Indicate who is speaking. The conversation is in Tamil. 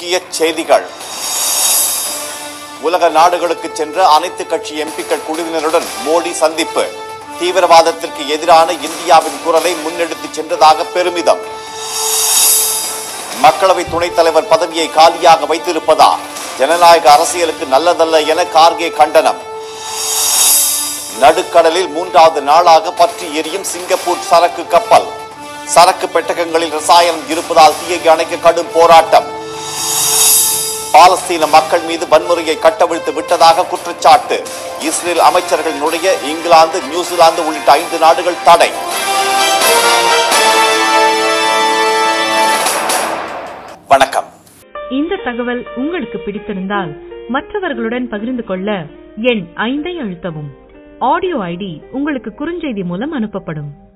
Speaker 1: முக்கிய செய்திகள் உலக நாடுகளுக்கு சென்ற அனைத்து கட்சி எம்பிக்கள் குழுவினருடன் மோடி சந்திப்பு தீவிரவாதத்திற்கு எதிரான இந்தியாவின் குரலை முன்னெடுத்துச் சென்றதாக பெருமிதம் மக்களவை துணைத் தலைவர் பதவியை காலியாக வைத்திருப்பதா ஜனநாயக அரசியலுக்கு நல்லதல்ல என கார்கே கண்டனம் நடுக்கடலில் மூன்றாவது நாளாக பற்றி எரியும் சிங்கப்பூர் சரக்கு கப்பல் சரக்கு பெட்டகங்களில் ரசாயனம் இருப்பதால் தீயை அணைக்க கடும் போராட்டம் பாலஸ்தீன மக்கள் மீது வன்முறையை கட்டவிழ்த்து விட்டதாக குற்றச்சாட்டு இஸ்ரேல் அமைச்சர்கள் நுழைய இங்கிலாந்து நியூசிலாந்து உள்ளிட்ட ஐந்து நாடுகள் தடை வணக்கம்
Speaker 2: இந்த தகவல் உங்களுக்கு பிடித்திருந்தால் மற்றவர்களுடன் பகிர்ந்து கொள்ள எண் ஐந்தை அழுத்தவும் ஆடியோ ஐடி உங்களுக்கு குறுஞ்செய்தி மூலம் அனுப்பப்படும்